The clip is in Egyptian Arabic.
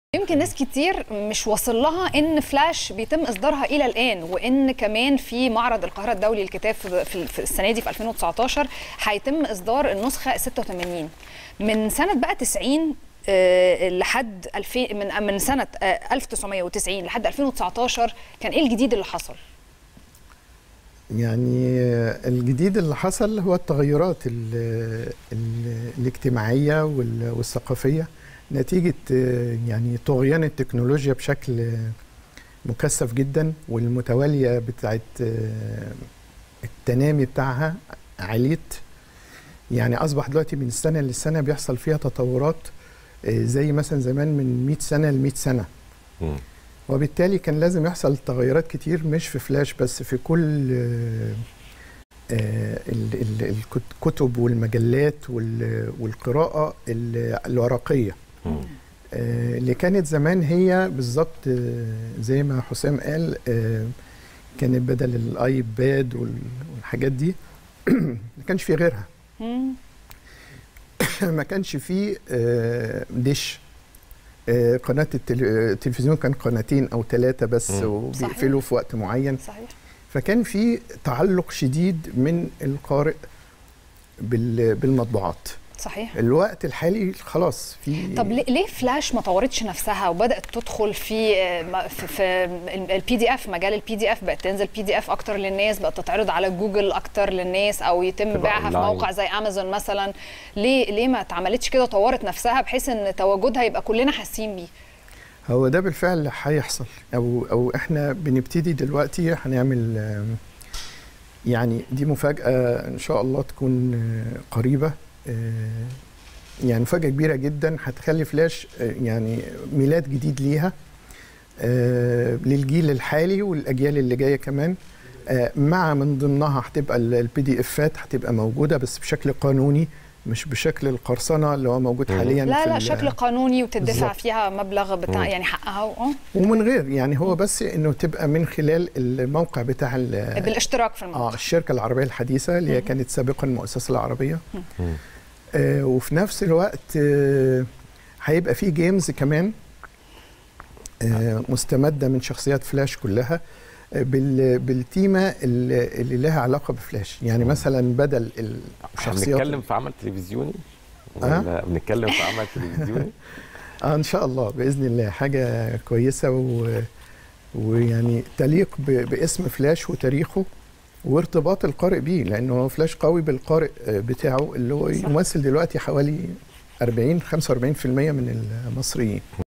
يمكن ناس كتير مش واصل لها ان فلاش بيتم اصدارها الى الان وان كمان في معرض القاهره الدولي للكتاب في في- في السنه دي في 2019 هيتم اصدار النسخه 86 من سنه بقى 90 آه، لحد 2000 من من سنه آه، 1990 لحد 2019 كان ايه الجديد اللي حصل؟ يعني الجديد اللي حصل هو التغيرات ال ال الاجتماعية وال- والثقافية نتيجة آه، يعني طغيان التكنولوجيا بشكل مكثف جدا والمتوالية بتاعت آه، التنامي بتاعها عليت يعني أصبح دلوقتي من السنة للسنة بيحصل فيها تطورات آه، زي مثلا زمان من 100 سنة ل 100 سنة مم. وبالتالي كان لازم يحصل تغيرات كتير مش في فلاش بس في كل آه، آه، ال- ال- الكتب والمجلات وال- والقراءة ال- الورقية مم. آه، اللي كانت زمان هي بالظبط آه، زي ما حسام قال آه، كانت بدل الايباد وال- والحاجات دي ما كانش في غيرها مم. ما كانش فيه آه، دش آه، قناة التل- التلفزيون كان قناتين أو ثلاثة بس مم. وبيقفلوا في وقت معين صحيح فكان في تعلق شديد من القارئ بال- بالمطبوعات صحيح الوقت الحالي خلاص في طب ليه ليه فلاش ما طورتش نفسها وبدات تدخل في في, في البي دي اف مجال البي دي اف بقت تنزل بي دي اف اكتر للناس بقت تتعرض على جوجل اكتر للناس او يتم تبقى بيعها في أونلاين. موقع زي امازون مثلا ليه ليه ما اتعملتش كده وطورت نفسها بحيث ان تواجدها يبقى كلنا حاسين بيه هو ده بالفعل هيحصل او او احنا بنبتدي دلوقتي هنعمل آم، يعني دي مفاجاه ان شاء الله تكون آه، قريبه آه، يعني مفاجاه كبيره جدا هتخلي فلاش آه، يعني ميلاد جديد ليها آه، للجيل الحالي والاجيال اللي جايه كمان آه، مع من ضمنها هتبقى البي دي افات هتبقى موجوده بس بشكل قانوني مش بشكل القرصنه اللي هو موجود مم. حاليا لا في لا ال- شكل قانوني وتدفع بالظبط. فيها مبلغ بتاع مم. يعني حقها اه ومن غير يعني هو بس انه تبقى من خلال الموقع بتاع ال- بالاشتراك في اه الموقع الشركه العربيه الحديثه اللي هي كانت سابقا المؤسسه العربيه مم. آه وفي نفس الوقت آه هيبقى في جيمز كمان آه مستمده من شخصيات فلاش كلها آه، بال بالتيمه اللي اللي لها علاقه بفلاش يعني مم. مثلا بدل الشخصيات هنتكلم في عمل تلفزيوني أه؟ ولا بنتكلم في عمل تلفزيوني اه ان شاء الله باذن الله حاجه كويسه و ويعني تليق ب- باسم فلاش وتاريخه وارتباط القارئ بيه لانه فلاش قوي بالقارئ آه، بتاعه اللي هو صح. يمثل دلوقتي حوالي 40 45% من المصريين